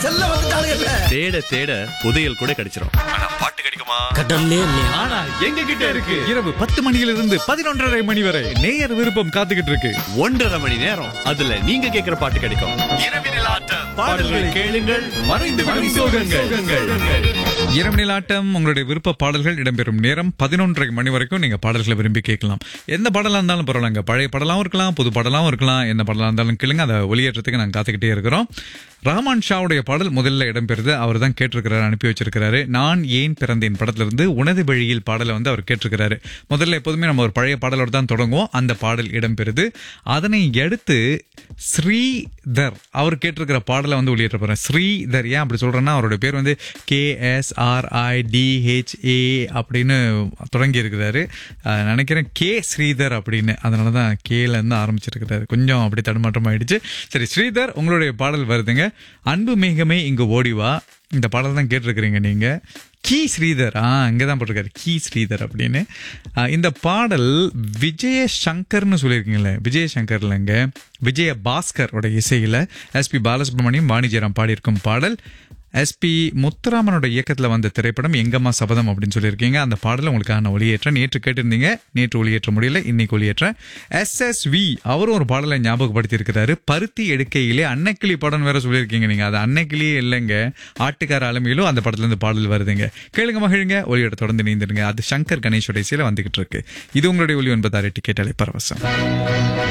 செல்ல வந்துட்டானுங்கல்ல தேட தேட புதையல் கூட கிடைச்சிரும் ஆனா பாட்டு கிடைக்குமா கடல்லே இல்லையா ஆனா எங்க கிட்ட இருக்கு இரவு பத்து மணியிலிருந்து பதினொன்றரை மணி வரை நேயர் விருப்பம் காத்துக்கிட்டு இருக்கு ஒன்றரை மணி நேரம் அதுல நீங்க கேக்குற பாட்டு கிடைக்கும் இரவினில் ஆட்டம் பாடல்களை கேளுங்கள் மறைந்து விடும் சோகங்கள் இரவு ஆட்டம் உங்களுடைய விருப்ப பாடல்கள் இடம்பெறும் நேரம் பதினொன்றரை மணி வரைக்கும் நீங்க பாடல்களை விரும்பி கேட்கலாம் எந்த பாடலா இருந்தாலும் பரவாயில்லைங்க பழைய பாடலாவும் இருக்கலாம் புது பாடலாவும் இருக்கலாம் எந்த பாடலா இருந்தாலும் கேளுங்க அதை ஒளியேற்றத்துக்கு நாங்க காத்துக்கிட்டே இருக்கிறோம் ரஹ்மான் ஷாவுடைய பாடல் முதல்ல இடம்பெறுது அவர் தான் கேட்டிருக்கிறாரு அனுப்பி வச்சிருக்கிறாரு நான் ஏன் பிறந்தேன் படத்துல இருந்து உனது வழியில் பாடலை வந்து அவர் கேட்டிருக்கிறாரு முதல்ல எப்போதுமே நம்ம ஒரு பழைய பாடலோட தான் தொடங்குவோம் அந்த பாடல் இடம்பெறுது அதனை அடுத்து ஸ்ரீதர் அவர் கேட்டிருக்கிற பாடலை வந்து வெளியேற்ற போறேன் ஸ்ரீதர் ஏன் அப்படி சொல்றேன்னா அவருடைய பேர் வந்து கே எஸ் ஆர் ஐ டிஹெச்ஏ அப்படின்னு தொடங்கி இருக்கிறாரு அஹ் நினைக்கிறேன் கே ஸ்ரீதர் அப்படின்னு அதனால தான் கேல இருந்து ஆரம்பிச்சிருக்கிறாரு கொஞ்சம் அப்படி தடுமாற்றம் ஆயிடுச்சு சரி ஸ்ரீதர் உங்களுடைய பாடல் வருதுங்க அன்பு மேகமே இங்கு ஓடிவா இந்த பாடல் தான் கேட்டிருக்கிறீங்க நீங்க கி ஸ்ரீதர் ஆ இங்கே தான் போட்டிருக்காரு கி ஸ்ரீதர் அப்படின்னு ஆ, இந்த பாடல் விஜய சங்கர்னு சொல்லியிருக்கீங்களே விஜய சங்கர்லங்க விஜய பாஸ்கரோட இசையில் எஸ்பி பாலசுப்ரமணியம் வாணிஜெயராம் பாடியிருக்கும் பாடல் எஸ்பி முத்துராமனோட இயக்கத்தில் வந்த திரைப்படம் எங்கம்மா சபதம் அப்படின்னு சொல்லியிருக்கீங்க அந்த பாடலை உங்களுக்காக நான் ஒளியேற்றேன் நேற்று கேட்டிருந்தீங்க நேற்று ஒளியேற்ற முடியல இன்னைக்கு ஒளியேற்றேன் எஸ்எஸ்வி அவரும் ஒரு பாடலை ஞாபகப்படுத்தி இருக்கிறாரு பருத்தி எடுக்கையிலே அன்னைக்கிளி படம் வேற சொல்லியிருக்கீங்க நீங்க அது அன்னைக்கிளியே இல்லைங்க ஆட்டுக்கார அலமையிலும் அந்த படத்துல இருந்து பாடல் வருதுங்க கேளுங்க மகிழுங்க ஒளியோட தொடர்ந்து நீந்திருங்க அது சங்கர் கணேஷோட இசையில வந்துகிட்டு இருக்கு இது உங்களுடைய ஒளி ஒன்பதாறு டிக்கெட் அலை பரவசம்